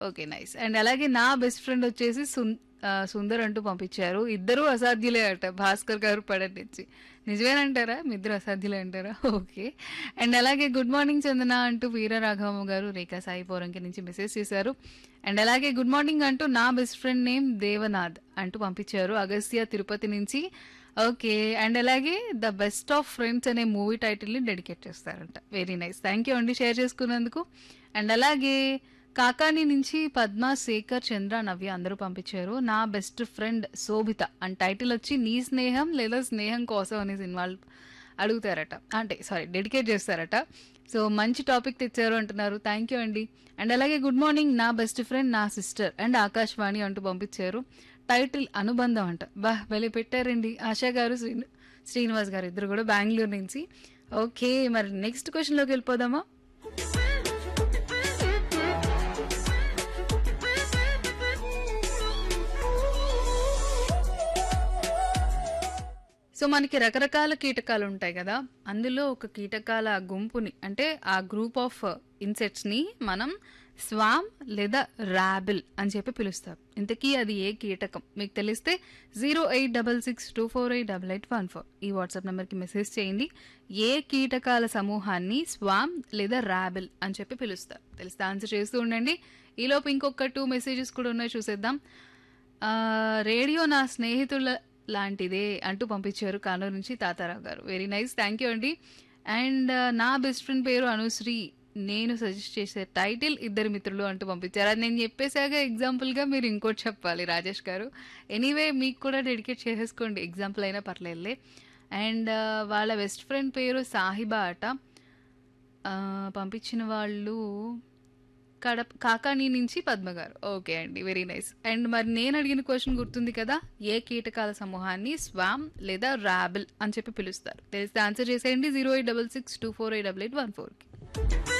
okay nice and అలాగే నా best friend వచ్చేసి సున్ ఆ, సుందర్ అంటూ పంపించారు ఇద్దరు అసాధ్యులే అట భాస్కర్ గారు పడటి నుంచి నిజమేనంటారా మీ ఇద్దరు అసాధ్యులే అంటారా ఓకే అండ్ అలాగే గుడ్ మార్నింగ్ చందన అంటూ వీర రాఘవమ్మ గారు రేఖా సాయి పోరంకి నుంచి మెసేజ్ చేశారు అండ్ అలాగే గుడ్ మార్నింగ్ అంటూ నా బెస్ట్ ఫ్రెండ్ నేమ్ దేవనాథ్ అంటూ పంపించారు అగస్త్య తిరుపతి నుంచి ఓకే అండ్ అలాగే ద బెస్ట్ ఆఫ్ ఫ్రెండ్స్ అనే మూవీ టైటిల్ని డెడికేట్ చేస్తారంట వెరీ నైస్ థ్యాంక్ యూ అండి షేర్ చేసుకున్నందుకు అండ్ అలాగే కాకాని నుంచి పద్మ శేఖర్ చంద్ర నవ్య అందరూ పంపించారు నా best friend Shobhita and title వచ్చి నీ స్నేహం లేదా స్నేహం కోసం అనే సినిమాలు అడుగుతారట అంటే సారీ డెడికేట్ చేస్తారట సో మంచి టాపిక్ తెచ్చారు అంటున్నారు థ్యాంక్ యూ అండి అండ్ అలాగే గుడ్ మార్నింగ్ నా బెస్ట్ ఫ్రెండ్ నా సిస్టర్ అండ్ ఆకాశవాణి అంటూ పంపించారు టైటిల్ అనుబంధం అంట బా వెళ్ళి పెట్టారండి ఆశా గారు శ్రీను శ్రీనివాస్ గారు ఇద్దరు కూడా బెంగళూరు నుంచి ఓకే మరి నెక్స్ట్ క్వశ్చన్లోకి వెళ్ళిపోదామా సో మనకి రకరకాల కీటకాలు ఉంటాయి కదా అందులో ఒక కీటకాల గుంపుని అంటే ఆ గ్రూప్ ఆఫ్ ఇన్సెక్ట్స్ ని మనం స్వామ్ లేదా ర్యాబిల్ అని చెప్పి పిలుస్తారు ఇంతకీ అది ఏ కీటకం మీకు తెలిస్తే zero eight double six two four eight double eight one four ఈ వాట్సాప్ నెంబర్కి మెసేజ్ చేయండి ఏ కీటకాల సమూహాన్ని స్వామ్ లేదా ర్యాబిల్ అని చెప్పి పిలుస్తారు తెలిస్తే ఆన్సర్ చేస్తూ ఉండండి ఈలోపు ఇంకొక టూ మెసేజెస్ కూడా ఉన్నాయి చూసేద్దాం ఆ, రేడియో నా స్నేహితుల లాంటిదే అంటూ పంపించారు కానూరు నుంచి తాతారావు గారు వెరీ నైస్ థ్యాంక్ యూ అండి అండ్ నా బెస్ట్ ఫ్రెండ్ పేరు అనుశ్రీ నేను సజెస్ట్ చేసే టైటిల్ ఇద్దరు మిత్రులు అంటూ పంపించారు అది నేను చెప్పేశాక ఎగ్జాంపుల్గా మీరు ఇంకోటి చెప్పాలి రాజేష్ గారు ఎనీవే మీకు కూడా డెడికేట్ చేసేసుకోండి ఎగ్జాంపుల్ అయినా పర్లేదులే అండ్ వాళ్ళ బెస్ట్ ఫ్రెండ్ పేరు సాహిబా అట ఆ, పంపించిన వాళ్ళు కడప కాకాని నుంచి పద్మ గారు ఓకే అండి వెరీ నైస్ అండ్ మరి నేను అడిగిన క్వశ్చన్ గుర్తుంది కదా ఏ కీటకాల సమూహాన్ని స్వామ్ లేదా ర్యాబిల్ అని చెప్పి పిలుస్తారు తెలిస్తే ఆన్సర్ చేసేయండి zero eight double six two four eight double eight one ఫోర్కి